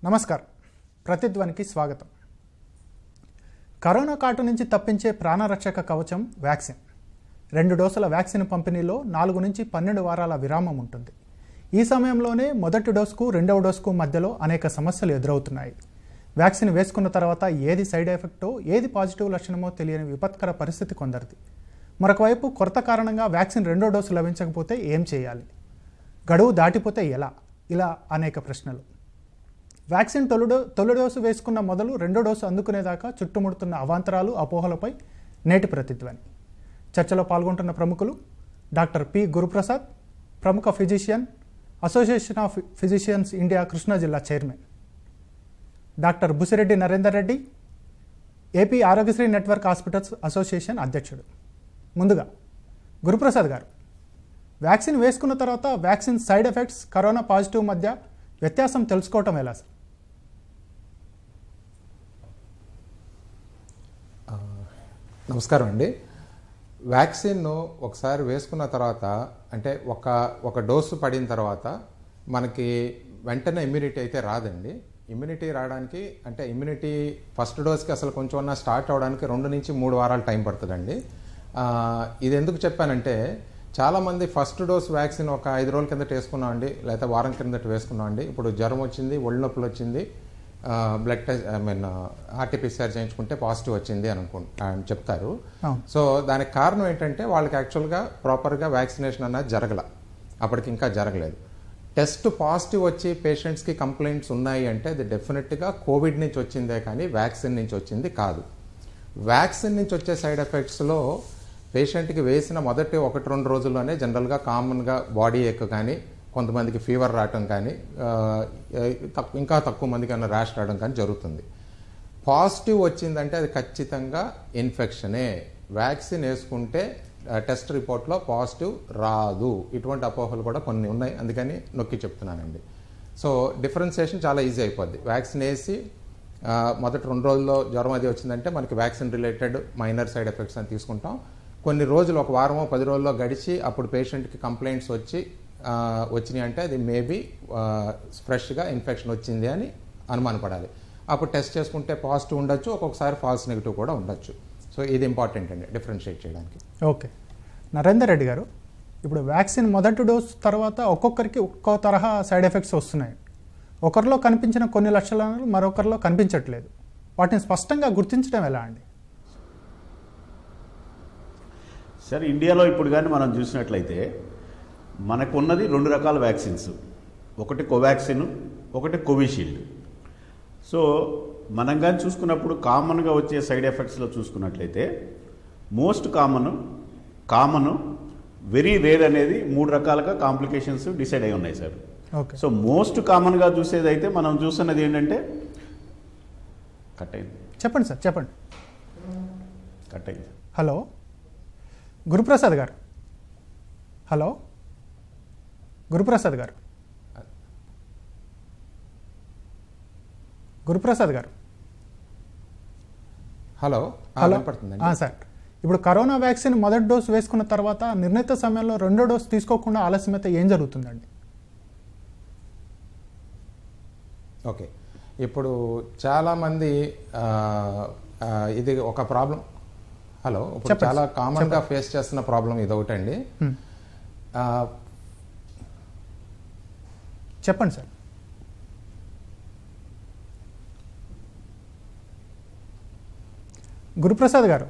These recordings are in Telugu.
నమస్కారం ప్రతిధ్వనికి స్వాగతం కరోనా కాటు నుంచి తప్పించే ప్రాణరక్షక కవచం వ్యాక్సిన్ రెండు డోసుల వ్యాక్సిన్ పంపిణీలో నాలుగు నుంచి పన్నెండు వారాల విరామం ఉంటుంది ఈ సమయంలోనే మొదటి డోసుకు రెండవ డోసుకు మధ్యలో అనేక సమస్యలు ఎదురవుతున్నాయి వ్యాక్సిన్ వేసుకున్న తర్వాత ఏది సైడ్ ఎఫెక్టో ఏది పాజిటివ్ లక్షణమో తెలియని విపత్కర పరిస్థితి కొందరిది మరొక వైపు కొరత కారణంగా వ్యాక్సిన్ రెండో డోసు లభించకపోతే ఏం చేయాలి గడువు దాటిపోతే ఎలా ఇలా అనేక ప్రశ్నలు వ్యాక్సిన్ తొలి డో తొలి డోసు వేసుకున్న మొదలు రెండో డోసు అందుకునేదాకా చుట్టుముడుతున్న అవాంతరాలు అపోహలపై నేటి ప్రతిధ్వని చర్చలో పాల్గొంటున్న ప్రముఖులు డాక్టర్ పి గురుప్రసాద్ ప్రముఖ physician association of physicians India Krishna జిల్లా chairman doctor Busireddy Narender Reddy AP Aarogyasri network hospitals association అధ్యక్షుడు ముందుగా గురుప్రసాద్ గారు వ్యాక్సిన్ వేసుకున్న తర్వాత vaccine side effects corona positive మధ్య వ్యత్యాసం తెలుసుకోవటం ఎలా సార్ నమస్కారం అండి వ్యాక్సిన్ ఒకసారి వేసుకున్న తర్వాత అంటే ఒక ఒక డోసు పడిన తర్వాత మనకి వెంటనే ఇమ్యూనిటీ అయితే రాదండి ఇమ్యూనిటీ రావడానికి అంటే ఇమ్యూనిటీ ఫస్ట్ డోస్కి అసలు కొంచెం అన్నా స్టార్ట్ అవడానికి రెండు నుంచి మూడు వారాలు టైం పడుతుందండి ఆ, ఇది ఎందుకు చెప్పానంటే చాలామంది ఫస్ట్ డోస్ వ్యాక్సిన్ ఒక ఐదు రోజుల కిందట వేసుకున్నామండి లేకపోతే వారం కిందట వేసుకున్నామండి ఇప్పుడు జ్వరం వచ్చింది ఒళ్ళు నొప్పులు వచ్చింది blood test I mean RTPCR చేయించుకుంటే పాజిటివ్ వచ్చింది అని అనుకు అని చెప్తారు అవును. సో దానికి కారణం ఏంటంటే వాళ్ళకి యాక్చువల్గా ప్రాపర్గా వ్యాక్సినేషన్ అన్నది జరగల అప్పటికి ఇంకా జరగలేదు టెస్ట్ పాజిటివ్ వచ్చి పేషెంట్స్కి కంప్లైంట్స్ ఉన్నాయి అంటే అది డెఫినెట్గా కోవిడ్ నుంచి వచ్చిందే కానీ వ్యాక్సిన్ నుంచి వచ్చింది కాదు వ్యాక్సిన్ నుంచి వచ్చే సైడ్ ఎఫెక్ట్స్లో పేషెంట్కి వేసిన మొదటి ఒకటి రెండు రోజుల్లోనే జనరల్గా కామన్గా బాడీ ఎక్ కానీ కొంతమందికి ఫీవర్ రావటం కానీ ఆ, తక్కు- ఇంకా తక్కువ మందికి అన్న ర్యాష్ రావడం కానీ జరుగుతుంది పాజిటివ్ వచ్చిందంటే అది ఖచ్చితంగా ఇన్ఫెక్షనే వ్యాక్సిన్ వేసుకుంటే ఆ, టెస్ట్ రిపోర్ట్లో పాజిటివ్ రాదు ఇటువంటి అపోహలు కూడా కొన్ని ఉన్నాయి అందుకని నొక్కి చెప్తున్నానండి సో డిఫరెన్సియేషన్ చాలా ఈజీ అయిపోద్ది వ్యాక్సిన్ వేసి ఆ, మొదటి రెండు రోజుల్లో జ్వరం అది వచ్చిందంటే మనకి vaccine related minor side effects అని తీసుకుంటాం కొన్ని రోజులు ఒక వారమో పది రోజుల్లో గడిచి అప్పుడు పేషెంట్కి కంప్లైంట్స్ వచ్చి ఆ, వచ్చినాయి అంటే అది మేబీ ఫ్రెష్గా ఇన్ఫెక్షన్ వచ్చింది అని అనుమానపడాలి అప్పుడు టెస్ట్ చేసుకుంటే పాజిటివ్ ఉండొచ్చు ఒక్కొక్కసారి ఫాల్స్ నెగిటివ్ కూడా ఉండొచ్చు సో ఇది ఇంపార్టెంట్ అండి డిఫరెన్షియేట్ చేయడానికి ఓకే నరేందర్ రెడ్డి గారు ఇప్పుడు వ్యాక్సిన్ మొదటి డోస్ తర్వాత ఒక్కొక్కరికి ఒక్కో తరహా సైడ్ ఎఫెక్ట్స్ వస్తున్నాయి ఒకరిలో కనిపించిన కొన్ని లక్షణాలు మరొకరిలో కనిపించట్లేదు వాటిని స్పష్టంగా గుర్తించడం ఎలా అండి సరే ఇండియాలో ఇప్పుడు కానీ మనం చూసినట్లయితే మనకున్నది రెండు రకాల వ్యాక్సిన్స్ ఒకటి కోవాక్సిన్ ఒకటి కోవిషీల్డ్ సో మనం కానీ చూసుకున్నప్పుడు కామన్గా వచ్చే సైడ్ ఎఫెక్ట్స్లో చూసుకున్నట్లయితే most common common very rare అనేది మూడు రకాలుగా కాంప్లికేషన్స్ డిసైడ్ అయి ఉన్నాయి సార్ ఓకే సో మోస్ట్ కామన్గా చూసేది అయితే మనం చూస్తున్నది ఏంటంటే కట్ అయింది చెప్పండి సార్ చెప్పండి కట్ అయింది హలో గురుప్రసాద్ గారు హలో గురుప్రసాద్ గారు గురుప్రసాద్ గారు హలో ఆ, హలో వినపడుతుందండి ఆ, సార్ ఇప్పుడు కరోనా వ్యాక్సిన్ మొదటి డోసు వేసుకున్న తర్వాత నిర్ణీత సమయంలో రెండో డోసు తీసుకోకుండా ఆలస్యమైతే ఏం జరుగుతుందండి ఓకే ఇప్పుడు చాలామంది ఆ, ఆ, ఇది ఒక ప్రాబ్లం హలో ఇప్పుడు చెప్పండి. చాలా కామన్గా ఫేస్ చేస్తున్న ప్రాబ్లం ఇది ఒకటండి హ్మ్. ఆ, చెప్పండి సార్ గురుప్రసాద్ గారు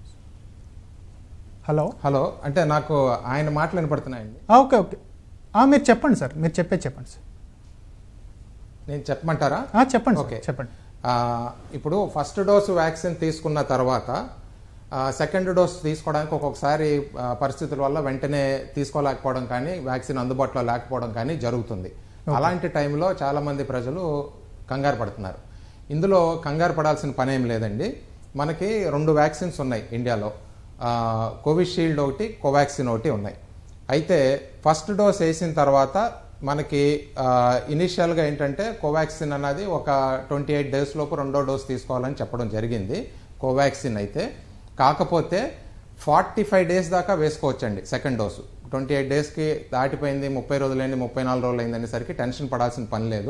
హలో హలో అంటే నాకు ఆయన మాటలు వినపడుతున్నాయండి ఆ, ఓకే ఓకే ఆ, మీరు చెప్పండి సార్ మీరు చెప్పేది చెప్పండి సార్ నేను చెప్పమంటారా ఆ, చెప్పండి సార్ ఓకే. చెప్పండి ఆ, ఇప్పుడు ఫస్ట్ డోసు వ్యాక్సిన్ తీసుకున్న తర్వాత ఆ, సెకండ్ డోస్ తీసుకోవడానికి ఒక్కొక్కసారి ఆ, పరిస్థితుల వల్ల వెంటనే తీసుకోలేకపోవడం కానీ వ్యాక్సిన్ అందుబాటులో లేకపోవడం కానీ జరుగుతుంది అలాంటి టైంలో చాలా మంది ప్రజలు కంగారు పడుతున్నారు ఇందులో కంగారు పడాల్సిన పని ఏం లేదండి మనకి రెండు వ్యాక్సిన్స్ ఉన్నాయి ఇండియాలో ఆ, కోవిషీల్డ్ ఒకటి కోవాక్సిన్ ఒకటి ఉన్నాయి అయితే ఫస్ట్ డోస్ వేసిన తర్వాత మనకి ఇనిషియల్గా ఏంటంటే కోవాక్సిన్ అన్నది ఒక ట్వంటీ ఎయిట్ డేస్ లోపు రెండో డోస్ తీసుకోవాలని చెప్పడం జరిగింది కోవాక్సిన్ అయితే కాకపోతే ఫార్టీ ఫైవ్ డేస్ దాకా వేసుకోవచ్చండి సెకండ్ డోసు ట్వంటీ ఎయిట్ డేస్కి దాటిపోయింది ముప్పై రోజులైంది ముప్పై నాలుగు రోజులు అయింది అనేసరికి టెన్షన్ పడాల్సిన పని లేదు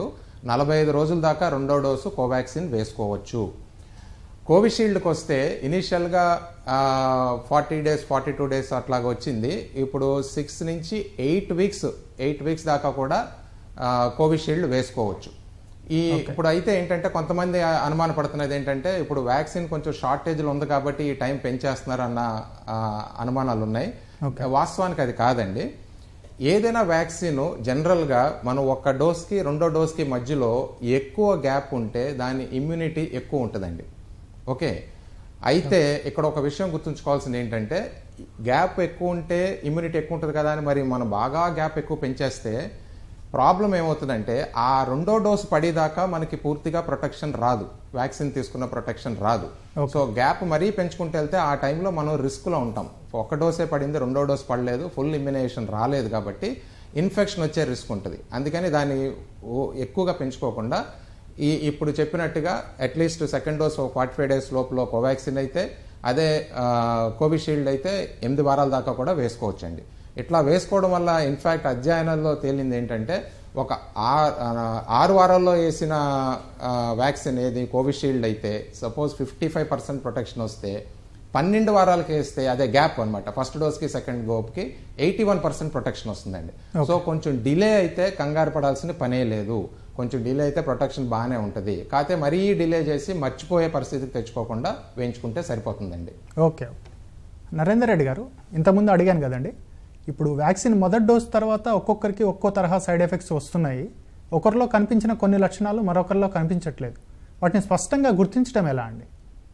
నలభై ఐదు రోజుల దాకా రెండో డోసు కోవాక్సిన్ వేసుకోవచ్చు కోవిషీల్డ్కి వస్తే ఇనీషియల్గా forty days forty two days అట్లాగా వచ్చింది ఇప్పుడు సిక్స్ నుంచి ఎయిట్ వీక్స్ ఎయిట్ వీక్స్ దాకా కూడా ఆ, కోవిషీల్డ్ వేసుకోవచ్చు ఈ ఇప్పుడు అయితే ఏంటంటే కొంతమంది అనుమాన పడుతున్నది ఏంటంటే ఇప్పుడు వ్యాక్సిన్ కొంచెం షార్టేజ్లో ఉంది కాబట్టి ఈ టైం పెంచేస్తున్నారు అన్న ఆ, అనుమానాలు ఉన్నాయి వాస్తవానికి అది కాదండి ఏదైనా వ్యాక్సిన్ జనరల్గా మనం ఒక్క డోస్కి రెండో డోస్కి మధ్యలో ఎక్కువ గ్యాప్ ఉంటే దాని ఇమ్యూనిటీ ఎక్కువ ఉంటుందండి ఓకే అయితే ఇక్కడ ఒక విషయం గుర్తుంచుకోవాల్సింది ఏంటంటే గ్యాప్ ఎక్కువ ఉంటే ఇమ్యూనిటీ ఎక్కువ ఉంటుంది కదా అని మరి మనం బాగా గ్యాప్ ఎక్కువ పెంచేస్తే ప్రాబ్లం ఏమవుతుందంటే ఆ రెండో డోసు పడేదాకా మనకి పూర్తిగా ప్రొటెక్షన్ రాదు వ్యాక్సిన్ తీసుకున్న ప్రొటెక్షన్ రాదు సో గ్యాప్ మరీ పెంచుకుంటూ వెళ్తే ఆ టైంలో మనం రిస్క్లో ఉంటాం ఒక డోసే పడింది రెండో డోస్ పడలేదు ఫుల్ ఇమ్యునైజేషన్ రాలేదు కాబట్టి ఇన్ఫెక్షన్ వచ్చే రిస్క్ ఉంటుంది అందుకని దాన్ని ఓ- ఎక్కువగా పెంచుకోకుండా ఈ ఇప్పుడు చెప్పినట్టుగా at least second dose forty five days లోపల కోవాక్సిన్ అయితే అదే ఆ, కోవిషీల్డ్ అయితే ఎనిమిది వారాల దాకా కూడా వేసుకోవచ్చండి ఇట్లా వేసుకోవడం వల్ల ఇన్ఫాక్ట్ అధ్యయనాల్లో తేలింది ఏంటంటే ఒక ఆ- ఆ, ఆరు వారాల్లో వేసిన ఆ, వ్యాక్సిన్ ఏది కోవిషీల్డ్ అయితే suppose fifty five percent protection వస్తే పన్నెండు వారాలకి వేస్తే అదే గ్యాప్ అనమాట ఫస్ట్ డోస్కి సెకండ్ డోస్కి ఎయిటీ వన్ పర్సెంట్ ప్రొటెక్షన్ వస్తుందండి సో కొంచెం డిలే అయితే కంగారు పడాల్సిన పనే లేదు కొంచెం డిలే అయితే ప్రొటెక్షన్ బాగానే ఉంటుంది కాకపోతే మరీ డిలే చేసి మర్చిపోయే పరిస్థితికి తెచ్చుకోకుండా వేయించుకుంటే సరిపోతుందండి ఓకే ఓకే నరేందర్ రెడ్డి గారు ఇంతకుముందు అడిగాను కదండి ఇప్పుడు వ్యాక్సిన్ మొదటి డోస్ తర్వాత ఒక్కొక్కరికి ఒక్కో తరహా సైడ్ ఎఫెక్ట్స్ వస్తున్నాయి ఒకరిలో కనిపించిన కొన్ని లక్షణాలు మరొకరిలో కనిపించట్లేదు వాటిని స్పష్టంగా గుర్తించడం ఎలా అండి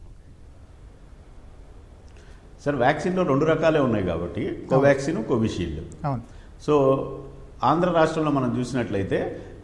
సార్ వ్యాక్సిన్లో రెండు రకాలే ఉన్నాయి కాబట్టి కోవాక్సిన్ కోవిషీల్డ్ అవును సో ఆంధ్ర రాష్ట్రంలో మనం చూసినట్లయితే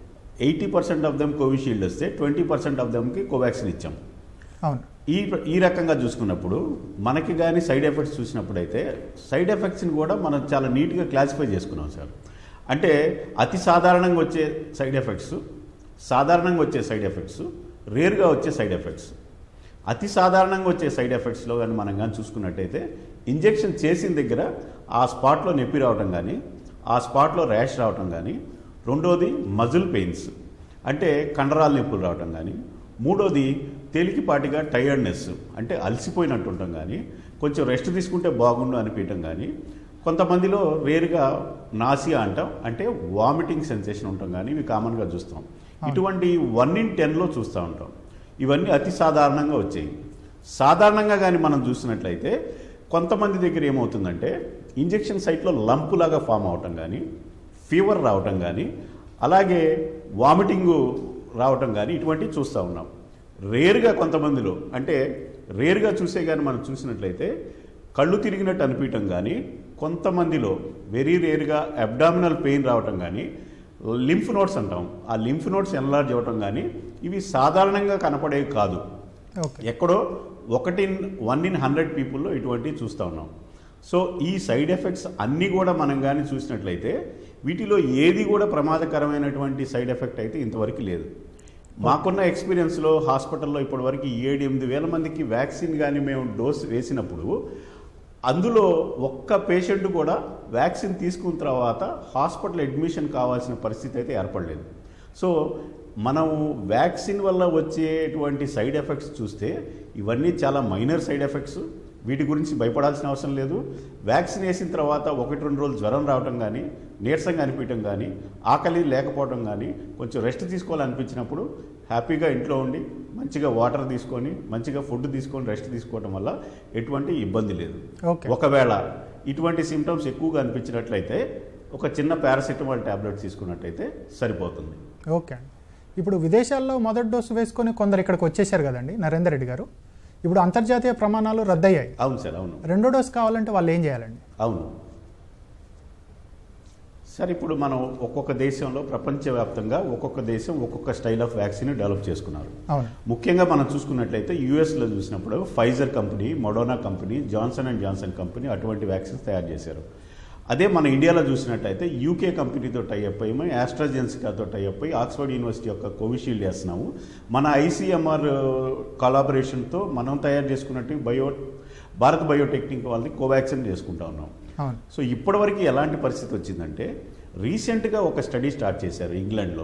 eighty percent of them Covishield వస్తే ట్వంటీ పర్సెంట్ ఆఫ్ దెమ్కి కోవాక్సిన్ ఇచ్చాం అవును ఈ ఈ రకంగా చూసుకున్నప్పుడు మనకి కానీ సైడ్ ఎఫెక్ట్స్ చూసినప్పుడు అయితే సైడ్ ఎఫెక్ట్స్ని కూడా మనం చాలా నీట్గా క్లాసిఫై చేసుకున్నాం సార్ అంటే అతి సాధారణంగా వచ్చే సైడ్ ఎఫెక్ట్స్ సాధారణంగా వచ్చే సైడ్ ఎఫెక్ట్స్ రేర్గా వచ్చే సైడ్ ఎఫెక్ట్స్ అతి సాధారణంగా వచ్చే సైడ్ ఎఫెక్ట్స్లో కానీ మనం కానీ చూసుకున్నట్టయితే ఇంజెక్షన్ చేసిన దగ్గర ఆ స్పాట్లో నొప్పి రావటం కానీ ఆ స్పాట్లో ర్యాష్ రావటం కానీ రెండోది మజిల్ పెయిన్స్ అంటే కండరాల నొప్పులు రావటం కానీ మూడోది తేలికపాటిగా టైర్డ్నెస్ అంటే అలసిపోయినట్టు ఉండటం కానీ కొంచెం రెస్ట్ తీసుకుంటే బాగుండు అనిపించడం కానీ కొంతమందిలో రేరుగా నాసియా అంటాం అంటే వామిటింగ్ సెన్సేషన్ ఉంటాం కానీ ఇవి కామన్గా చూస్తాం ఇటువంటి వన్ ఇన్ టెన్లో చూస్తూ ఉంటాం ఇవన్నీ అతి సాధారణంగా వచ్చాయి సాధారణంగా కానీ మనం చూసినట్లయితే కొంతమంది దగ్గర ఏమవుతుందంటే ఇంజెక్షన్ సైట్లో లంపులాగా ఫామ్ అవటం కానీ ఫీవర్ రావటం కానీ అలాగే వామిటింగు రావటం కానీ ఇటువంటివి చూస్తూ ఉన్నాం రేరుగా కొంతమందిలో అంటే రేరుగా చూసే కానీ మనం చూసినట్లయితే కళ్ళు తిరిగినట్టు అనిపించటం కానీ కొంతమందిలో వెరీ రేరుగా అబ్డామినల్ పెయిన్ రావటం కానీ లింఫ్ నోట్స్ అంటాం ఆ లింఫ్ నోట్స్ ఎన్లార్జ్ అవ్వటం కానీ ఇవి సాధారణంగా కనపడేవి కాదు ఓకే ఎక్కడో ఒకటి వన్ ఇన్ హండ్రెడ్ పీపుల్లో ఇటువంటివి చూస్తూ ఉన్నాం సో ఈ సైడ్ ఎఫెక్ట్స్ అన్నీ కూడా మనం కానీ చూసినట్లయితే వీటిలో ఏది కూడా ప్రమాదకరమైనటువంటి సైడ్ ఎఫెక్ట్ అయితే ఇంతవరకు లేదు మాకున్న ఎక్స్పీరియన్స్లో హాస్పిటల్లో ఇప్పటివరకు ఏడు ఎనిమిది వేల మందికి వ్యాక్సిన్ కానీ మేము డోస్ వేసినప్పుడు అందులో ఒక్క పేషెంట్ కూడా వ్యాక్సిన్ తీసుకున్న తర్వాత హాస్పిటల్ అడ్మిషన్ కావాల్సిన పరిస్థితి అయితే ఏర్పడలేదు సో మనం వ్యాక్సిన్ వల్ల వచ్చేటువంటి సైడ్ ఎఫెక్ట్స్ చూస్తే ఇవన్నీ చాలా మైనర్ సైడ్ ఎఫెక్ట్స్ వీటి గురించి భయపడాల్సిన అవసరం లేదు వ్యాక్సిన్ వేసిన తర్వాత ఒకటి రెండు రోజులు జ్వరం రావటం కానీ నీరసంగా అనిపించడం కానీ ఆకలి లేకపోవడం కానీ కొంచెం రెస్ట్ తీసుకోవాలనిపించినప్పుడు హ్యాపీగా ఇంట్లో ఉండి మంచిగా వాటర్ తీసుకొని మంచిగా ఫుడ్ తీసుకొని రెస్ట్ తీసుకోవడం వల్ల ఎటువంటి ఇబ్బంది లేదు ఓకే ఒకవేళ ఇటువంటి సిమ్టమ్స్ ఎక్కువగా అనిపించినట్లయితే ఒక చిన్న పారాసిటమాల్ టాబ్లెట్ తీసుకున్నట్టయితే సరిపోతుంది ఓకే అండి ఇప్పుడు విదేశాల్లో మొదటి డోసు వేసుకొని కొందరు ఇక్కడికి వచ్చేసారు కదండి నరేందర్ రెడ్డి గారు ఇప్పుడు అంతర్జాతీయ ప్రమాణాలు రద్దయ్యాయి అవును సార్ అవును రెండో డోసు కావాలంటే వాళ్ళు ఏం చేయాలండి అవును సార్ ఇప్పుడు మనం ఒక్కొక్క దేశంలో ప్రపంచవ్యాప్తంగా ఒక్కొక్క దేశం ఒక్కొక్క స్టైల్ ఆఫ్ వ్యాక్సిన్ డెవలప్ చేసుకున్నారు అవును ముఖ్యంగా మనం చూసుకున్నట్లయితే యూఎస్లో చూసినప్పుడు Pfizer company Moderna company Johnson and Johnson company అటువంటి వ్యాక్సిన్స్ తయారు చేశారు అదే మన ఇండియాలో చూసినట్టయితే యూకే కంపెనీతో టైఅప్ అయ్యి మనం ఆస్ట్రాజెన్సికాతో టైఅప్ అయ్యి ఆక్స్ఫర్డ్ యూనివర్సిటీ యొక్క కోవిషీల్డ్ వేస్తున్నాము మన ఐసీఎంఆర్ కొలాబరేషన్తో మనం తయారు చేసుకున్నట్టు బయో భారత్ బయోటెక్నిక్ వాళ్ళని కోవాక్సిన్ చేసుకుంటా ఉన్నాం అవును సో ఇప్పటివరకు ఎలాంటి పరిస్థితి వచ్చిందంటే రీసెంట్గా ఒక స్టడీ స్టార్ట్ చేశారు ఇంగ్లాండ్లో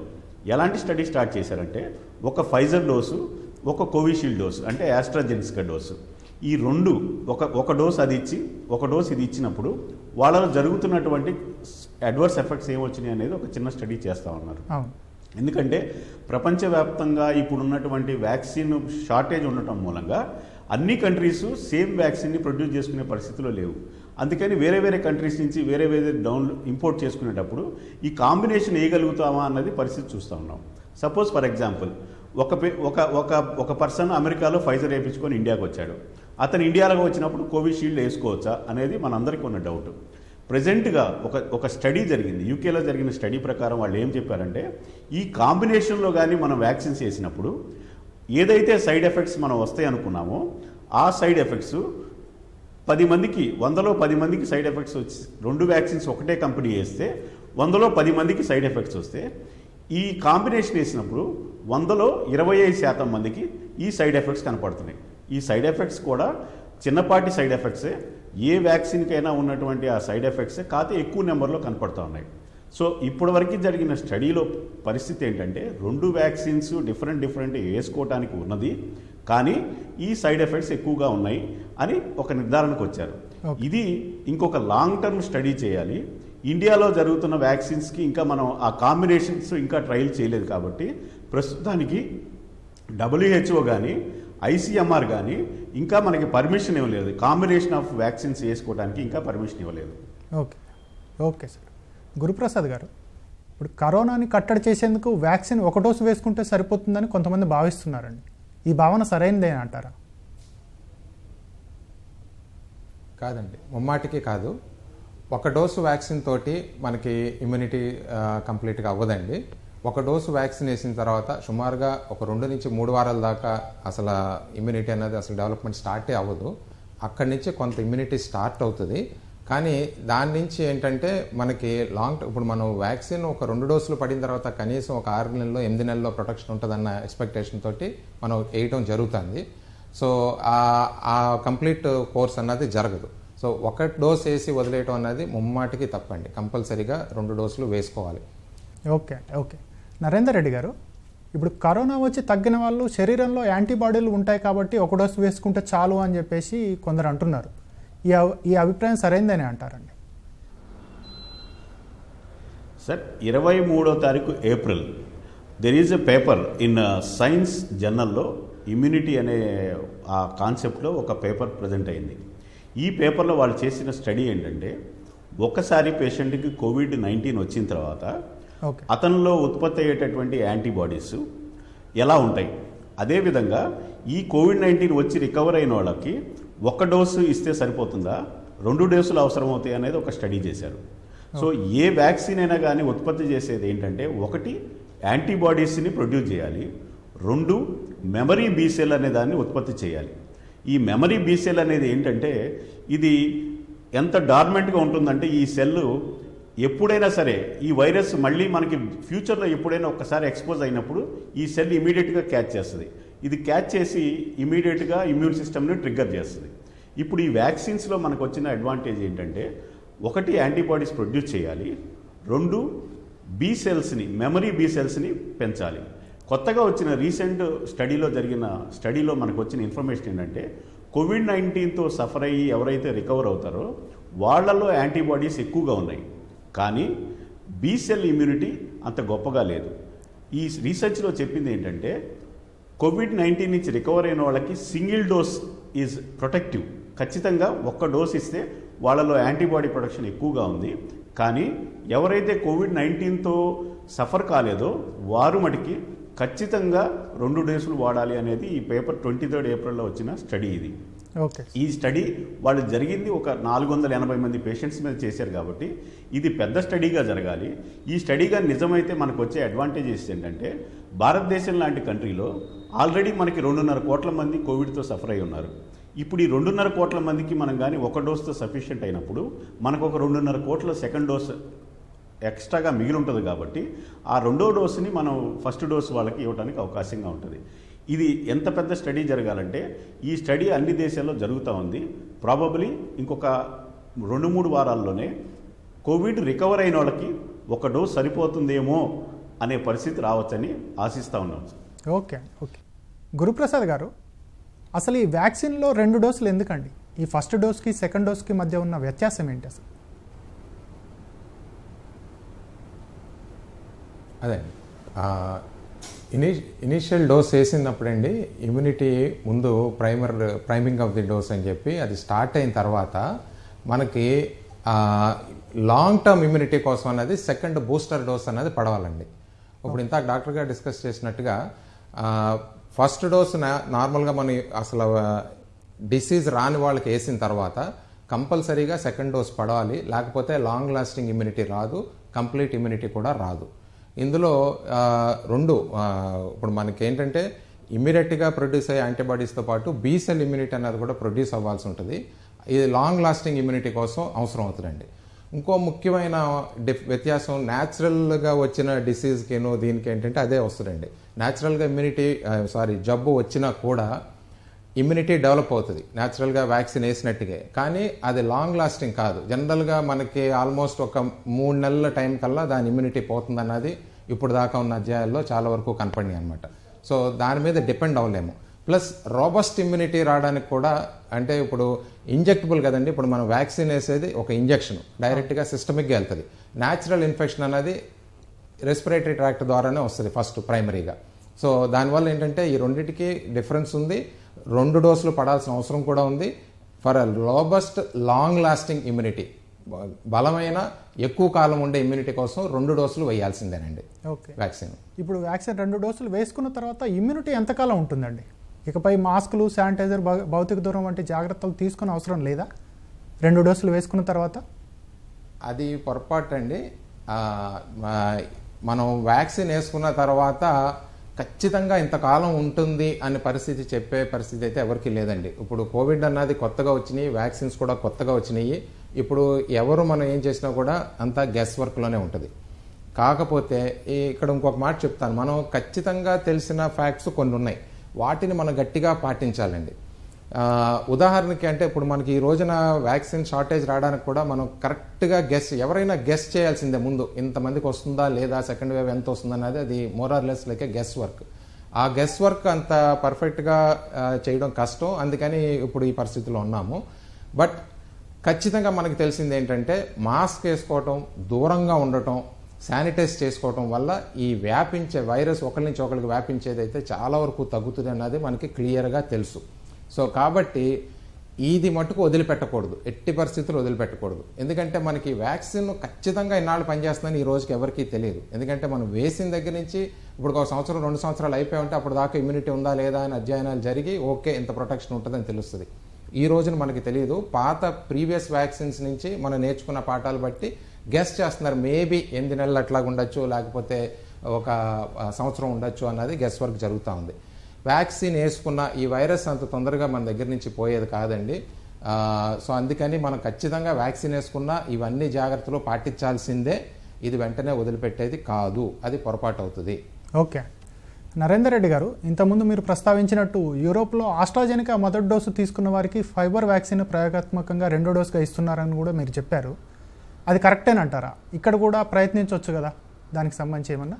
ఎలాంటి స్టడీ స్టార్ట్ చేశారంటే ఒక ఫైజర్ డోసు ఒక కోవిషీల్డ్ డోసు అంటే యాస్ట్రాజెన్సికా డోసు ఈ రెండు ఒక ఒక డోస్ అది ఇచ్చి ఒక డోస్ ఇది ఇచ్చినప్పుడు వాళ్ళలో జరుగుతున్నటువంటి అడ్వర్స్ ఎఫెక్ట్స్ ఏమొచ్చినాయి అనేది ఒక చిన్న స్టడీ చేస్తూ ఉన్నారు అవును ఎందుకంటే ప్రపంచవ్యాప్తంగా ఇప్పుడున్నటువంటి వ్యాక్సిన్ షార్టేజ్ ఉండటం మూలంగా అన్ని కంట్రీస్ సేమ్ వ్యాక్సిన్ని ప్రొడ్యూస్ చేసుకునే పరిస్థితిలో లేవు అందుకని వేరే వేరే కంట్రీస్ నుంచి వేరే వేరే డౌన్ ఇంపోర్ట్ చేసుకునేటప్పుడు ఈ కాంబినేషన్ వేయగలుగుతామా అన్నది పరిస్థితి చూస్తూ ఉన్నాం సపోజ్ ఫర్ ఎగ్జాంపుల్ ఒక పే- ఒక ఒక ఒక పర్సన్ అమెరికాలో ఫైజర్ వేయించుకొని ఇండియాకి వచ్చాడు అతను ఇండియాలోకి వచ్చినప్పుడు కోవిషీల్డ్ వేసుకోవచ్చా అనేది మనందరికీ ఉన్న డౌట్ ప్రజెంట్గా ఒక ఒక స్టడీ జరిగింది యూకేలో జరిగిన స్టడీ ప్రకారం వాళ్ళు ఏం చెప్పారంటే ఈ కాంబినేషన్లో కానీ మనం వ్యాక్సిన్స్ వేసినప్పుడు ఏదైతే సైడ్ ఎఫెక్ట్స్ మనం వస్తాయి అనుకున్నామో ఆ సైడ్ ఎఫెక్ట్స్ పది మందికి వందలో పది మందికి సైడ్ ఎఫెక్ట్స్ వచ్చి రెండు వ్యాక్సిన్స్ ఒకటే కంపెనీ వేస్తే వందలో పది మందికి సైడ్ ఎఫెక్ట్స్ వస్తే ఈ కాంబినేషన్ వేసినప్పుడు వందలో ఇరవై ఐదు శాతం మందికి ఈ సైడ్ ఎఫెక్ట్స్ కనపడుతున్నాయి ఈ సైడ్ ఎఫెక్ట్స్ కూడా చిన్నపాటి సైడ్ ఎఫెక్ట్సే ఏ వ్యాక్సిన్కైనా ఉన్నటువంటి ఆ సైడ్ ఎఫెక్ట్సే కాకపోతే ఎక్కువ నెంబర్లో కనపడుతూ ఉన్నాయి సో ఇప్పటివరకు జరిగిన స్టడీలో పరిస్థితి ఏంటంటే రెండు వ్యాక్సిన్స్ డిఫరెంట్ డిఫరెంట్ వేసుకోవటానికి ఉన్నది కానీ ఈ సైడ్ ఎఫెక్ట్స్ ఎక్కువగా ఉన్నాయి అని ఒక నిర్ధారణకు వచ్చారు Okay. ఇది ఇంకొక లాంగ్ టర్మ్ స్టడీ చేయాలి ఇండియాలో జరుగుతున్న వ్యాక్సిన్స్కి ఇంకా మనం ఆ కాంబినేషన్స్ ఇంకా ట్రయల్ చేయలేదు కాబట్టి ప్రస్తుతానికి డబ్ల్యూహెచ్ఓ కానీ ఐసీఎంఆర్ కానీ ఇంకా మనకి పర్మిషన్ ఇవ్వలేదు కాంబినేషన్ ఆఫ్ వ్యాక్సిన్స్ వేసుకోవడానికి ఇంకా పర్మిషన్ ఇవ్వలేదు ఓకే ఓకే సార్ గురుప్రసాద్ గారు ఇప్పుడు కరోనాని కట్టడి చేసేందుకు వ్యాక్సిన్ ఒక డోసు వేసుకుంటే సరిపోతుందని కొంతమంది భావిస్తున్నారండి ఈ భావన సరైనదే అంటారా కాదండి ముమ్మాటికి కాదు ఒక డోసు వ్యాక్సిన్ తోటి మనకి ఇమ్యూనిటీ కంప్లీట్గా అవ్వదండి ఒక డోసు వ్యాక్సిన్ వేసిన తర్వాత సుమారుగా ఒక రెండు నుంచి మూడు వారాల దాకా అసలు ఇమ్యూనిటీ అనేది అసలు డెవలప్మెంట్ స్టార్టే అవ్వదు అక్కడి నుంచి కొంత ఇమ్యూనిటీ స్టార్ట్ అవుతుంది కానీ దాని నుంచి ఏంటంటే మనకి లాంగ్ ఇప్పుడు మనం వ్యాక్సిన్ ఒక రెండు డోసులు పడిన తర్వాత కనీసం ఒక ఆరు నెలల్లో ఎనిమిది నెలల్లో ప్రొటెక్షన్ ఉంటుందన్న ఎక్స్పెక్టేషన్ తోటి మనం వేయటం జరుగుతుంది సో ఆ- ఆ కంప్లీట్ కోర్స్ అన్నది జరగదు సో ఒక డోస్ వేసి వదిలేయటం అన్నది ముమ్మాటికి తప్పండి కంపల్సరీగా రెండు డోసులు వేసుకోవాలి ఓకే ఓకే నరేందర్ రెడ్డి గారు ఇప్పుడు కరోనా వచ్చి తగ్గిన వాళ్ళు శరీరంలో యాంటీబాడీలు ఉంటాయి కాబట్టి ఒక డోసు వేసుకుంటే చాలు అని చెప్పేసి కొందరు అంటున్నారు ఈ అవ్- ఈ అభిప్రాయం సరైందని అంటారండి సార్ ఇరవై మూడో తారీఖు April there is a paper in science జర్నల్లో ఇమ్యూనిటీ అనే ఆ కాన్సెప్ట్లో ఒక పేపర్ ప్రజెంట్ అయింది ఈ పేపర్లో వాళ్ళు చేసిన స్టడీ ఏంటంటే ఒక్కసారి పేషెంట్కి కోవిడ్ నైన్టీన్ వచ్చిన తర్వాత ఓకే అతనిలో ఉత్పత్తి అయ్యేటటువంటి యాంటీబాడీస్ ఎలా ఉంటాయి అదేవిధంగా ఈ కోవిడ్ నైన్టీన్ వచ్చి రికవర్ అయిన వాళ్ళకి ఒక డోసు ఇస్తే సరిపోతుందా రెండు డోసులు అవసరమవుతాయి అనేది ఒక స్టడీ చేశారు సో ఏ వ్యాక్సిన్ అయినా కానీ ఉత్పత్తి చేసేది ఏంటంటే ఒకటి యాంటీబాడీస్ని ప్రొడ్యూస్ చేయాలి రెండు మెమరీ బీసెల్ అనే దాన్ని ఉత్పత్తి చేయాలి ఈ మెమరీ బీసెల్ అనేది ఏంటంటే ఇది ఎంత డార్మెంట్గా ఉంటుందంటే ఈ సెల్ ఎప్పుడైనా సరే ఈ వైరస్ మళ్ళీ మనకి ఫ్యూచర్లో ఎప్పుడైనా ఒక్కసారి ఎక్స్పోజ్ అయినప్పుడు ఈ సెల్ ఇమీడియట్గా క్యాచ్ చేస్తుంది ఇది క్యాచ్ చేసి ఇమీడియట్గా ఇమ్యూన్ సిస్టమ్ని ట్రిగ్గర్ చేస్తుంది ఇప్పుడు ఈ వ్యాక్సిన్స్లో మనకు వచ్చిన అడ్వాంటేజ్ ఏంటంటే ఒకటి యాంటీబాడీస్ ప్రొడ్యూస్ చేయాలి రెండు బీ సెల్స్ని మెమరీ బీ సెల్స్ని పెంచాలి కొత్తగా వచ్చిన రీసెంట్ స్టడీలో జరిగిన స్టడీలో మనకు వచ్చిన ఇన్ఫర్మేషన్ ఏంటంటే కోవిడ్ నైన్టీన్తో సఫర్ అయ్యి ఎవరైతే రికవర్ అవుతారో వాళ్ళలో యాంటీబాడీస్ ఎక్కువగా ఉన్నాయి కానీ బీ సెల్ ఇమ్యూనిటీ అంత గొప్పగా లేదు ఈ రీసెర్చ్లో చెప్పింది ఏంటంటే కోవిడ్ నైన్టీన్ నుంచి రికవర్ అయిన వాళ్ళకి సింగిల్ డోస్ ఈజ్ ప్రొటెక్టివ్ ఖచ్చితంగా ఒక్క డోస్ ఇస్తే వాళ్ళలో యాంటీబాడీ ప్రొడక్షన్ ఎక్కువగా ఉంది కానీ ఎవరైతే కోవిడ్ నైన్టీన్తో సఫర్ కాలేదో వారు మటుకి ఖచ్చితంగా రెండు డోసులు వాడాలి అనేది ఈ పేపర్ ట్వంటీ థర్డ్ ఏప్రిల్లో వచ్చిన స్టడీ ఇది ఓకే ఈ స్టడీ వాళ్ళు జరిగింది ఒక నాలుగు వందల ఎనభై మంది పేషెంట్స్ మీద చేశారు కాబట్టి ఇది పెద్ద స్టడీగా జరగాలి ఈ స్టడీగా నిజమైతే మనకు వచ్చే అడ్వాంటేజెస్ ఏంటంటే భారతదేశం లాంటి కంట్రీలో ఆల్రెడీ మనకి రెండున్నర కోట్ల మంది కోవిడ్తో సఫర్ అయి ఉన్నారు ఇప్పుడు ఈ రెండున్నర కోట్ల మందికి మనం కానీ ఒక డోస్తో సఫిషియెంట్ అయినప్పుడు మనకు ఒక రెండున్నర కోట్ల సెకండ్ డోస్ ఎక్స్ట్రాగా మిగిలి ఉంటుంది కాబట్టి ఆ రెండో డోసుని మనం ఫస్ట్ డోస్ వాళ్ళకి ఇవ్వడానికి అవకాశంగా ఉంటుంది ఇది ఎంత పెద్ద స్టడీ జరగాలంటే ఈ స్టడీ అన్ని దేశాల్లో జరుగుతూ ఉంది ప్రాబబ్లీ ఇంకొక రెండు మూడు వారాల్లోనే కోవిడ్ రికవర్ అయిన వాళ్ళకి ఒక డోస్ సరిపోతుందేమో అనే పరిస్థితి రావచ్చని ఆశిస్తూ ఉన్నాం సార్ ఓకే ఓకే గురుప్రసాద్ గారు అసలు ఈ వ్యాక్సిన్లో రెండు డోసులు ఎందుకండి ఈ ఫస్ట్ డోస్కి సెకండ్ డోస్కి మధ్య ఉన్న వ్యత్యాసం ఏంటి అసలు అదే ఇని ఇనీషియల్ డోస్ వేసినప్పుడండి ఇమ్యూనిటీ ముందు primer priming of the dose అని చెప్పి అది స్టార్ట్ అయిన తర్వాత మనకి లాంగ్ టర్మ్ ఇమ్యూనిటీ కోసం అనేది సెకండ్ బూస్టర్ డోస్ అనేది పడవాలండి ఇప్పుడు ఇందాక డాక్టర్ గారు డిస్కస్ చేసినట్టుగా ఫస్ట్ డోస్ నార్మల్గా మన అసలు డిసీజ్ రాని వాళ్ళకి వేసిన తర్వాత కంపల్సరీగా సెకండ్ డోస్ పడవాలి లేకపోతే లాంగ్ లాస్టింగ్ ఇమ్యూనిటీ రాదు కంప్లీట్ ఇమ్యూనిటీ కూడా రాదు ఇందులో ఆ, రెండు ఆ, ఇప్పుడు మనకి ఏంటంటే ఇమ్మీడియట్గా ప్రొడ్యూస్ అయ్యే యాంటీబాడీస్తో పాటు బీ సెల్ ఇమ్యూనిటీ అనేది కూడా ప్రొడ్యూస్ అవ్వాల్సి ఉంటుంది ఇది లాంగ్ లాస్టింగ్ ఇమ్యూనిటీ కోసం అవసరం అవుతుందండి ఇంకో ముఖ్యమైన డిఫ్ వ్యత్యాసం న్యాచురల్గా వచ్చిన డిసీజ్కిను దీనికి ఏంటంటే అదే వస్తుందండి న్యాచురల్గా ఇమ్యూనిటీ సారీ జబ్బు వచ్చినా కూడా ఇమ్యూనిటీ డెవలప్ అవుతుంది న్యాచురల్గా వ్యాక్సిన్ వేసినట్టుగా కానీ అది లాంగ్ లాస్టింగ్ కాదు జనరల్గా మనకి ఆల్మోస్ట్ ఒక మూడు నెలల టైం కల్లా దాని ఇమ్యూనిటీ పోతుంది అన్నది ఇప్పుడు దాకా ఉన్న అధ్యాయాల్లో చాలా వరకు కనపడినాయి అనమాట సో దాని మీద డిపెండ్ అవ్వలేము ప్లస్ రోబస్ట్ ఇమ్యూనిటీ రావడానికి కూడా అంటే ఇప్పుడు ఇంజెక్టబుల్ కదండి ఇప్పుడు మనం వ్యాక్సిన్ వేసేది ఒక ఇంజెక్షన్ డైరెక్ట్గా సిస్టమిక్గా వెళ్తుంది న్యాచురల్ ఇన్ఫెక్షన్ అనేది రెస్పిరేటరీ ట్రాక్ట్ ద్వారానే వస్తుంది ఫస్ట్ ప్రైమరీగా సో దానివల్ల ఏంటంటే ఈ రెండింటికి డిఫరెన్స్ ఉంది రెండు డోసులు పడాల్సిన అవసరం కూడా ఉంది for uh robust long lasting immunity బలమైన ఎక్కువ కాలం ఉండే ఇమ్యూనిటీ కోసం రెండు డోసులు వేయాల్సిందేనండి ఓకే వ్యాక్సిన్ ఇప్పుడు వ్యాక్సిన్ రెండు డోసులు వేసుకున్న తర్వాత ఇమ్యూనిటీ ఎంతకాలం ఉంటుందండి ఇకపై మాస్కులు శానిటైజర్ భౌ- భౌతిక దూరం వంటి జాగ్రత్తలు తీసుకునే అవసరం లేదా రెండు డోసులు వేసుకున్న తర్వాత అది పొరపాటు అండి ఆ, మా- మనం వ్యాక్సిన్ వేసుకున్న తర్వాత ఖచ్చితంగా ఇంతకాలం ఉంటుంది అనే పరిస్థితి చెప్పే పరిస్థితి అయితే ఎవరికి లేదండి ఇప్పుడు కోవిడ్ అన్నది కొత్తగా వచ్చినాయి వ్యాక్సిన్స్ కూడా కొత్తగా వచ్చినాయి ఇప్పుడు ఎవరు మనం ఏం చేసినా కూడా అంతా గెస్ వర్క్లోనే ఉంటుంది కాకపోతే ఈ ఇక్కడ ఇంకొక మాట చెప్తాను మనం ఖచ్చితంగా తెలిసిన ఫ్యాక్ట్స్ కొన్ని ఉన్నాయి వాటిని మనం గట్టిగా పాటించాలండి ఆ, ఉదాహరణకి అంటే ఇప్పుడు మనకి ఈ రోజున వ్యాక్సిన్ షార్టేజ్ రావడానికి కూడా మనం కరెక్ట్గా గెస్ ఎవరైనా గెస్ చేయాల్సిందే ముందు ఇంతమందికి వస్తుందా లేదా సెకండ్ వేవ్ ఎంత వస్తుందా అనేది అది more or less like guess work uh guess work అంత పర్ఫెక్ట్గా ఆ, చేయడం కష్టం అందుకని ఇప్పుడు ఈ పరిస్థితిలో ఉన్నాము బట్ ఖచ్చితంగా మనకి తెలిసింది ఏంటంటే మాస్క్ వేసుకోవటం దూరంగా ఉండటం శానిటైజ్ చేసుకోవటం వల్ల ఈ వ్యాపించే వైరస్ ఒకరి నుంచి ఒకరికి వ్యాపించేది అయితే చాలా వరకు తగ్గుతుంది అన్నది మనకి క్లియర్గా తెలుసు సో కాబట్టి ఇది మటుకు వదిలిపెట్టకూడదు ఎట్టి పరిస్థితులు వదిలిపెట్టకూడదు ఎందుకంటే మనకి వ్యాక్సిన్ ఖచ్చితంగా ఇన్నాళ్ళు పనిచేస్తుందని ఈ రోజుకి ఎవరికీ తెలియదు ఎందుకంటే మనం వేసిన దగ్గర నుంచి ఇప్పుడు ఒక సంవత్సరం రెండు సంవత్సరాలు అయిపోయి ఉంటే అప్పుడు దాకా ఇమ్యూనిటీ ఉందా లేదా అని అధ్యయనాలు జరిగి ఓకే ఇంత ప్రొటెక్షన్ ఉంటుందని తెలుస్తుంది ఈ రోజున మనకి తెలియదు పాత ప్రీవియస్ వ్యాక్సిన్స్ నుంచి మనం నేర్చుకున్న పాఠాలు బట్టి గెస్ట్ చేస్తున్నారు మేబీ ఎనిమిది నెలలు అట్లా ఉండొచ్చు లేకపోతే ఒక ఆ, సంవత్సరం ఉండొచ్చు అన్నది గెస్ వర్క్ జరుగుతూ ఉంది వ్యాక్సిన్ వేసుకున్న ఈ వైరస్ అంత తొందరగా మన దగ్గర నుంచి పోయేది కాదండి ఆ, సో అందుకని మనం ఖచ్చితంగా వ్యాక్సిన్ వేసుకున్న ఇవన్నీ జాగ్రత్తలు పాటించాల్సిందే ఇది వెంటనే వదిలిపెట్టేది కాదు అది పొరపాటు అవుతుంది ఓకే నరేందర్ రెడ్డి గారు ఇంతకుముందు మీరు ప్రస్తావించినట్టు యూరోప్లో ఆస్ట్రాజెనికా మొదటి డోసు తీసుకున్న వారికి ఫైబర్ వ్యాక్సిన్ ప్రయోగాత్మకంగా రెండో డోసుగా ఇస్తున్నారని కూడా మీరు చెప్పారు అది కరెక్టేనంటారా ఇక్కడ కూడా ప్రయత్నించవచ్చు కదా దానికి సంబంధించి ఏమన్నా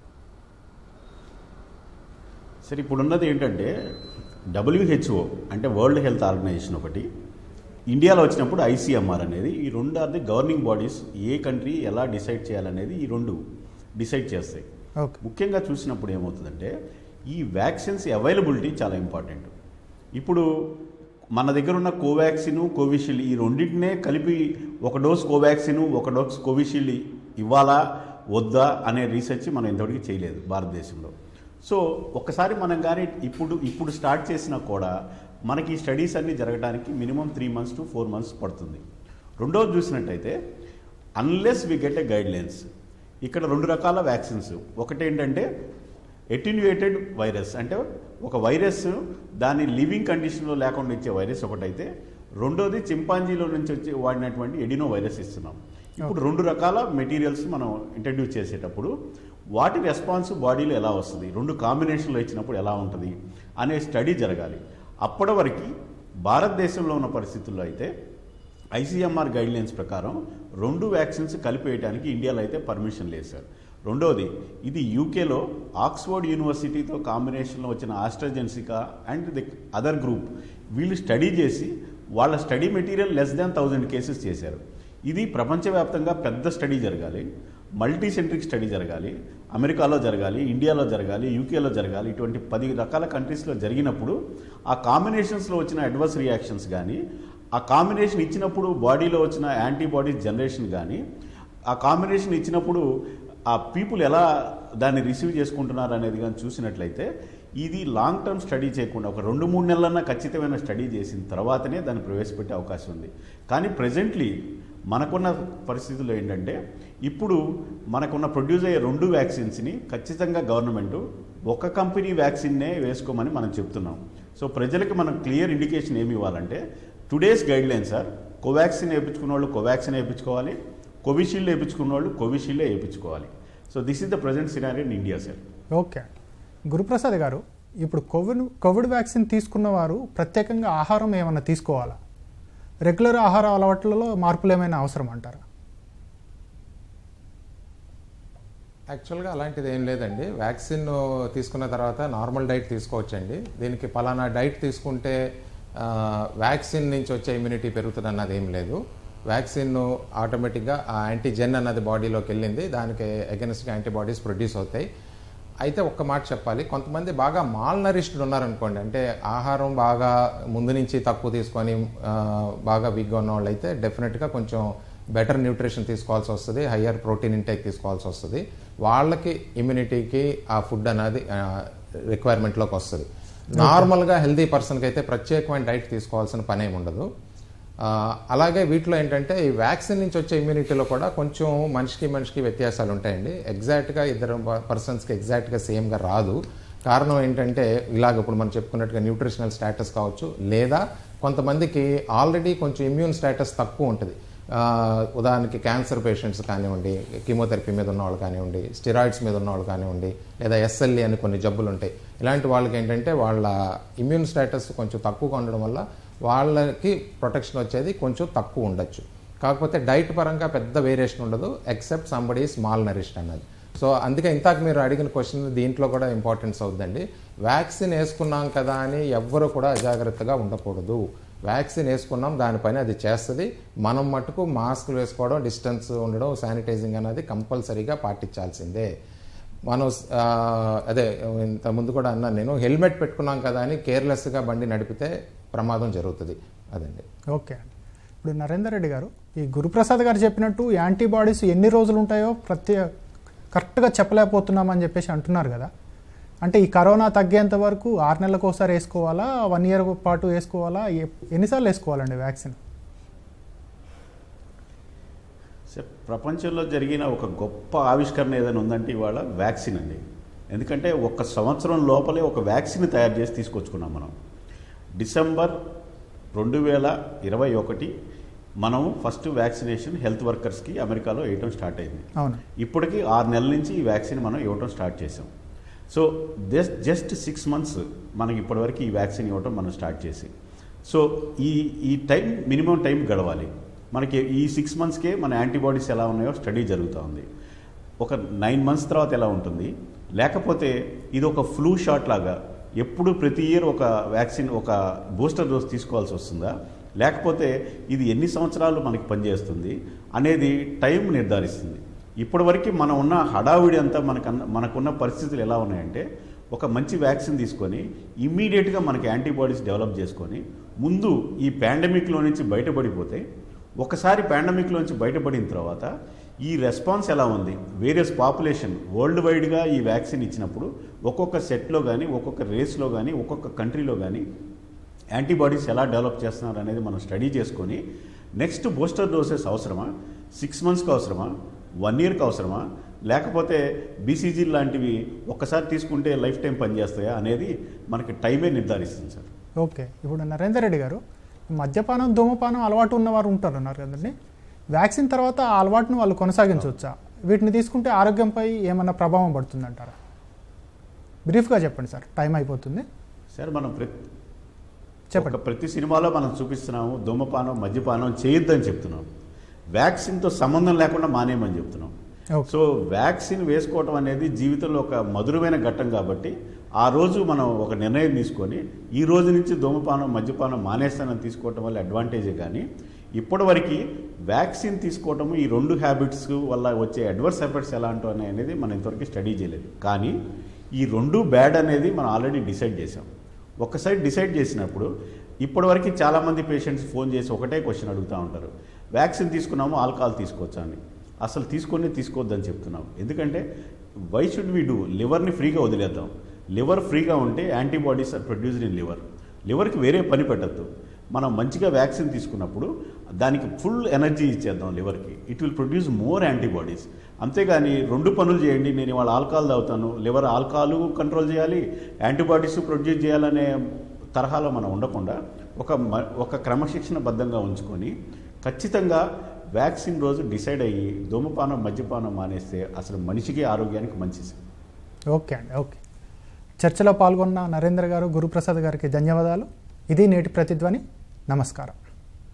సరే ఇప్పుడున్నది ఏంటంటే డబ్ల్యూహెచ్ఓ అంటే వరల్డ్ హెల్త్ ఆర్గనైజేషన్ ఒకటి ఇండియాలో వచ్చినప్పుడు ఐసీఎంఆర్ అనేది ఈ రెండు ఆర్ ది గవర్నింగ్ బాడీస్ ఏ కంట్రీ ఎలా డిసైడ్ చేయాలనేది ఈ రెండు డిసైడ్ చేస్తాయి ఓకే ముఖ్యంగా చూసినప్పుడు ఏమవుతుందంటే ఈ వ్యాక్సిన్స్ అవైలబిలిటీ చాలా ఇంపార్టెంట్ ఇప్పుడు మన దగ్గర ఉన్న కోవాక్సిన్ కోవిషీల్డ్ ఈ రెండింటినే కలిపి ఒక డోస్ కోవాక్సిన్ ఒక డోస్ కోవిషీల్డ్ ఇవ్వాలా వద్దా అనే రీసెర్చ్ మనం ఇంతవరకు చేయలేదు భారతదేశంలో సో ఒక్కసారి మనం కానీ ఇప్పుడు ఇప్పుడు స్టార్ట్ చేసినా కూడా మనకి ఈ స్టడీస్ అన్నీ జరగడానికి minimum three months to four months పడుతుంది రెండోది చూసినట్టయితే unless we get a guidelines ఇక్కడ రెండు రకాల వ్యాక్సిన్స్ ఒకటి ఏంటంటే ఎటిన్యూయేటెడ్ వైరస్ అంటే ఒక వైరస్ దాని లివింగ్ కండిషన్లో లేకుండా ఇచ్చే వైరస్ ఒకటైతే రెండోది చింపాంజీలో నుంచి వచ్చి వాడినటువంటి ఎడినో వైరస్ ఇస్తున్నాం ఇప్పుడు రెండు రకాల మెటీరియల్స్ మనం ఇంట్రడ్యూస్ చేసేటప్పుడు వాటి రెస్పాన్స్ బాడీలో ఎలా వస్తుంది రెండు కాంబినేషన్లో ఇచ్చినప్పుడు ఎలా ఉంటుంది అనే స్టడీ జరగాలి అప్పటి వరకు భారతదేశంలో ఉన్న పరిస్థితుల్లో అయితే ఐసీఎంఆర్ గైడ్లైన్స్ ప్రకారం రెండు వ్యాక్సిన్స్ కలిపేయడానికి ఇండియాలో అయితే పర్మిషన్ లేదు సార్ రెండోది ఇది యూకేలో ఆక్స్ఫర్డ్ యూనివర్సిటీతో కాంబినేషన్లో వచ్చిన AstraZeneca and the other group వీళ్ళు స్టడీ చేసి వాళ్ళ study material less than thousand cases చేశారు ఇది ప్రపంచవ్యాప్తంగా పెద్ద స్టడీ జరగాలి మల్టీ సెంట్రిక్ స్టడీ జరగాలి అమెరికాలో జరగాలి ఇండియాలో జరగాలి యూకేలో జరగాలి ఇటువంటి పది రకాల కంట్రీస్లో జరిగినప్పుడు ఆ కాంబినేషన్స్లో వచ్చిన అడ్వర్స్ రియాక్షన్స్ కానీ ఆ కాంబినేషన్ ఇచ్చినప్పుడు బాడీలో వచ్చిన యాంటీబాడీస్ జనరేషన్ కానీ ఆ కాంబినేషన్ ఇచ్చినప్పుడు ఆ పీపుల్ ఎలా దాన్ని రిసీవ్ చేసుకుంటున్నారు అనేది కానీ చూసినట్లయితే ఇది లాంగ్ టర్మ్ స్టడీ చేయకుండా ఒక రెండు మూడు నెలలన్నా ఖచ్చితమైన స్టడీ చేసిన తర్వాతనే దాన్ని ప్రవేశపెట్టే అవకాశం ఉంది కానీ ప్రజెంట్లీ మనకున్న పరిస్థితుల్లో ఏంటంటే ఇప్పుడు మనకున్న ప్రొడ్యూస్ అయ్యే రెండు వ్యాక్సిన్స్ని ఖచ్చితంగా గవర్నమెంట్ ఒక కంపెనీ వ్యాక్సిన్నే వేసుకోమని మనం చెప్తున్నాం సో ప్రజలకు మనం క్లియర్ ఇండికేషన్ ఏమి ఇవ్వాలంటే today's guidelines sir Covaxin వేయించుకున్న వాళ్ళు కోవాక్సిన్ వేయించుకోవాలి కోవిషీల్డ్ వేయించుకున్న వాళ్ళు కోవిషీల్డే వేయించుకోవాలి so this is the present scenario in India sir okay Guruprasad గారు ఇప్పుడు కోవిడ్ కోవిడ్ వ్యాక్సిన్ తీసుకున్న వారు ప్రత్యేకంగా ఆహారం ఏమైనా తీసుకోవాలా రెగ్యులర్ ఆహార అలవాట్లలో మార్పులు ఏమైనా అవసరం అంటారా యాక్చువల్గా అలాంటిది ఏం లేదండి వ్యాక్సిన్ తీసుకున్న తర్వాత నార్మల్ డైట్ తీసుకోవచ్చండి దీనికి పలానా డైట్ తీసుకుంటే ఆ, వ్యాక్సిన్ నుంచి వచ్చే ఇమ్యూనిటీ పెరుగుతుంది అన్నది ఏం లేదు వ్యాక్సిన్ ఆటోమేటిక్గా ఆ యాంటీజెన్ అన్నది బాడీలోకి వెళ్ళింది దానికి అగెన్స్ట్గా యాంటీబాడీస్ ప్రొడ్యూస్ అవుతాయి అయితే ఒక్క మాట చెప్పాలి కొంతమంది బాగా మాల్ నరిష్డ్ ఉన్నారనుకోండి అంటే ఆహారం బాగా ముందు నుంచి తక్కువ తీసుకొని ఆ, బాగా వీక్గా ఉన్న వాళ్ళు అయితే డెఫినెట్గా కొంచెం బెటర్ న్యూట్రిషన్ తీసుకోవాల్సి వస్తుంది హయ్యర్ ప్రోటీన్ ఇంటేక్ తీసుకోవాల్సి వస్తుంది వాళ్ళకి ఇమ్యూనిటీకి ఆ ఫుడ్ అనేది రిక్వైర్మెంట్లోకి వస్తుంది నార్మల్గా హెల్దీ పర్సన్కి అయితే ప్రత్యేకమైన డైట్ తీసుకోవాల్సిన పని ఏమి ఉండదు ఆ, అలాగే వీటిలో ఏంటంటే ఈ వ్యాక్సిన్ నుంచి వచ్చే ఇమ్యూనిటీలో కూడా కొంచెం మనిషికి మనిషికి వ్యత్యాసాలు ఉంటాయండి ఎగ్జాక్ట్గా ఇద్దరు పర్సన్స్కి ఎగ్జాక్ట్గా సేమ్గా రాదు కారణం ఏంటంటే ఇలాగ ఇప్పుడు మనం చెప్పుకున్నట్టుగా న్యూట్రిషనల్ స్టేటస్ కావచ్చు లేదా కొంతమందికి ఆల్రెడీ కొంచెం ఇమ్యూన్ స్టేటస్ తక్కువ ఉంటుంది ఆ, ఉదాహరణకి క్యాన్సర్ పేషెంట్స్ కానివ్వండి కీమోథెరపీ మీద ఉన్నవాళ్ళు కానివ్వండి స్టిరాయిడ్స్ మీద ఉన్నవాళ్ళు కానివ్వండి లేదా ఎస్ఎల్ఈ అని కొన్ని జబ్బులు ఉంటాయి ఇలాంటి వాళ్ళకి ఏంటంటే వాళ్ళ ఇమ్యూన్ స్టేటస్ కొంచెం తక్కువగా ఉండడం వల్ల వాళ్ళకి ప్రొటెక్షన్ వచ్చేది కొంచెం తక్కువ ఉండొచ్చు కాకపోతే డైట్ పరంగా పెద్ద వేరియేషన్ ఉండదు ఎక్సెప్ట్ సంబడి స్మాల్ నరిష్డ్ అన్నది సో అందుకే ఇంతాక మీరు అడిగిన క్వశ్చన్ దీంట్లో కూడా ఇంపార్టెన్స్ అవుతుందండి వ్యాక్సిన్ వేసుకున్నాం కదా అని ఎవ్వరు కూడా అజాగ్రత్తగా ఉండకూడదు వ్యాక్సిన్ వేసుకున్నాం దానిపైన అది చేస్తుంది మనం మటుకు మాస్కులు వేసుకోవడం డిస్టెన్స్ ఉండడం శానిటైజింగ్ అనేది కంపల్సరీగా పాటించాల్సిందే మనం ఆ, అదే ఇంత ముందు కూడా అన్నాను నేను హెల్మెట్ పెట్టుకున్నాం కదా అని కేర్లెస్గా బండి నడిపితే ప్రమాదం జరుగుతుంది అదండి ఓకే అండి ఇప్పుడు నరేందర్ రెడ్డి గారు ఈ గురుప్రసాద్ గారు చెప్పినట్టు యాంటీబాడీస్ ఎన్ని రోజులు ఉంటాయో ప్రతి కరెక్ట్గా చెప్పలేకపోతున్నామని చెప్పేసి అంటున్నారు కదా అంటే ఈ కరోనా తగ్గేంత వరకు ఆరు నెలలకు ఒకసారి వేసుకోవాలా వన్ ఇయర్ పాటు వేసుకోవాలా ఎ- ఎన్నిసార్లు వేసుకోవాలండి వ్యాక్సిన్ సార్ ప్రపంచంలో జరిగిన ఒక గొప్ప ఆవిష్కరణ ఏదైనా ఉందంటే ఇవాళ వ్యాక్సిన్ అండి ఎందుకంటే ఒక సంవత్సరం లోపలే ఒక వ్యాక్సిన్ తయారు చేసి తీసుకొచ్చుకున్నాం మనం డిసెంబర్ రెండు వేల ఇరవై ఒకటి మనం ఫస్ట్ వ్యాక్సినేషన్ హెల్త్ వర్కర్స్కి అమెరికాలో వేయటం స్టార్ట్ అయింది అవును ఇప్పటికి ఆరు నెలల నుంచి ఈ వ్యాక్సిన్ మనం ఇవ్వటం స్టార్ట్ చేసాం so just just six months మనకి ఇప్పటివరకు ఈ వ్యాక్సిన్ ఇవ్వటం మనం స్టార్ట్ చేసి సో ఈ ఈ టైం మినిమం టైం గడవాలి మనకి ఈ సిక్స్ మంత్స్కే మన యాంటీబాడీస్ ఎలా ఉన్నాయో స్టడీ జరుగుతూ ఉంది ఒక నైన్ మంత్స్ తర్వాత ఎలా ఉంటుంది లేకపోతే ఇది ఒక ఫ్లూ షాట్ లాగా ఎప్పుడు ప్రతి ఇయర్ ఒక వ్యాక్సిన్ ఒక బూస్టర్ డోస్ తీసుకోవాల్సి వస్తుందా లేకపోతే ఇది ఎన్ని సంవత్సరాలు మనకి పనిచేస్తుంది అనేది టైం నిర్ధారిస్తుంది ఇప్పటివరకు మనం ఉన్న హడావిడి అంతా మనకన్న మనకున్న పరిస్థితులు ఎలా ఉన్నాయంటే ఒక మంచి వ్యాక్సిన్ తీసుకొని ఇమ్మీడియట్గా మనకి యాంటీబాడీస్ డెవలప్ చేసుకొని ముందు ఈ పాండమిక్లో నుంచి బయటపడిపోతే ఒకసారి పాండమిక్లో నుంచి బయటపడిన తర్వాత ఈ రెస్పాన్స్ ఎలా ఉంది వేరియస్ పాపులేషన్ వరల్డ్ వైడ్గా ఈ వ్యాక్సిన్ ఇచ్చినప్పుడు ఒక్కొక్క సెట్లో కానీ ఒక్కొక్క రేస్లో కానీ ఒక్కొక్క కంట్రీలో కానీ యాంటీబాడీస్ ఎలా డెవలప్ చేస్తున్నారు అనేది మనం స్టడీ చేసుకొని నెక్స్ట్ బూస్టర్ డోసెస్ అవసరమా సిక్స్ మంత్స్కి అవసరమా వన్ ఇయర్కి అవసరమా లేకపోతే బీసీజీ లాంటివి ఒక్కసారి తీసుకుంటే లైఫ్ టైం పనిచేస్తాయా అనేది మనకి టైమే నిర్ధారిస్తుంది సార్ ఓకే ఇప్పుడు నరేందర్ రెడ్డి గారు మద్యపానం ధూమపానం అలవాటు ఉన్నవారు ఉంటారు అన్నారు కదండి వ్యాక్సిన్ తర్వాత ఆ అలవాటును వాళ్ళు కొనసాగించవచ్చా వీటిని తీసుకుంటే ఆరోగ్యంపై ఏమన్నా ప్రభావం పడుతుందంటారా బ్రీఫ్గా చెప్పండి సార్ టైం అయిపోతుంది సార్ మనం ప్రతి చెప్పండి ఒక ప్రతి సినిమాలో మనం చూపిస్తున్నాము ధూమపానం మద్యపానం చేయొద్దని చెప్తున్నాం వ్యాక్సిన్తో సంబంధం లేకుండా మానేయమని చెప్తున్నాం Okay. సో వ్యాక్సిన్ వేసుకోవటం అనేది జీవితంలో ఒక మధురమైన ఘట్టం కాబట్టి ఆ రోజు మనం ఒక నిర్ణయం తీసుకొని ఈ రోజు నుంచి ధూమపానం మద్యపానం మానేస్తానని తీసుకోవటం వల్ల అడ్వాంటేజే కానీ ఇప్పటివరకు వ్యాక్సిన్ తీసుకోవటం ఈ రెండు హ్యాబిట్స్ వల్ల వచ్చే అడ్వర్స్ ఎఫెక్ట్స్ ఎలా ఉంటాయి అనేది మనం ఇంతవరకు స్టడీ చేయలేదు కానీ ఈ రెండు బ్యాడ్ అనేది మనం ఆల్రెడీ డిసైడ్ చేసాం ఒక్కసారి డిసైడ్ చేసినప్పుడు ఇప్పటివరకు చాలామంది పేషెంట్స్ ఫోన్ చేసి ఒకటే క్వశ్చన్ అడుగుతూ ఉంటారు వ్యాక్సిన్ తీసుకున్నాము ఆల్కహాల్ తీసుకోవచ్చా అని అసలు తీసుకొని తీసుకోవద్దని చెప్తున్నాం ఎందుకంటే వై షుడ్ వి డూ లివర్ని ఫ్రీగా వదిలేద్దాం లివర్ ఫ్రీగా ఉంటే antibodies are produced in liver లివర్కి వేరే పని పెట్టద్దు మనం మంచిగా వ్యాక్సిన్ తీసుకున్నప్పుడు దానికి ఫుల్ ఎనర్జీ ఇచ్చేద్దాం లివర్కి it will produce more antibodies అంతేగాని రెండు పనులు చేయండి నేను ఇవాళ ఆల్కహాల్ తాగుతాను లివర్ ఆల్కహాల్ కంట్రోల్ చేయాలి యాంటీబాడీస్ ప్రొడ్యూస్ చేయాలనే తరహాలో మనం ఉండకుండా ఒక మ- ఒక క్రమశిక్షణబద్ధంగా ఉంచుకొని ఖచ్చితంగా వ్యాక్సిన్ రోజు డిసైడ్ అయ్యి ధూమపానం మద్యపానం మానేస్తే అసలు మనిషికి ఆరోగ్యానికి మంచిది ఓకే అండి ఓకే చర్చలో పాల్గొన్న నరేంద్ర గారు గురుప్రసాద్ గారికి ధన్యవాదాలు ఇది నేటి ప్రతిధ్వని నమస్కారం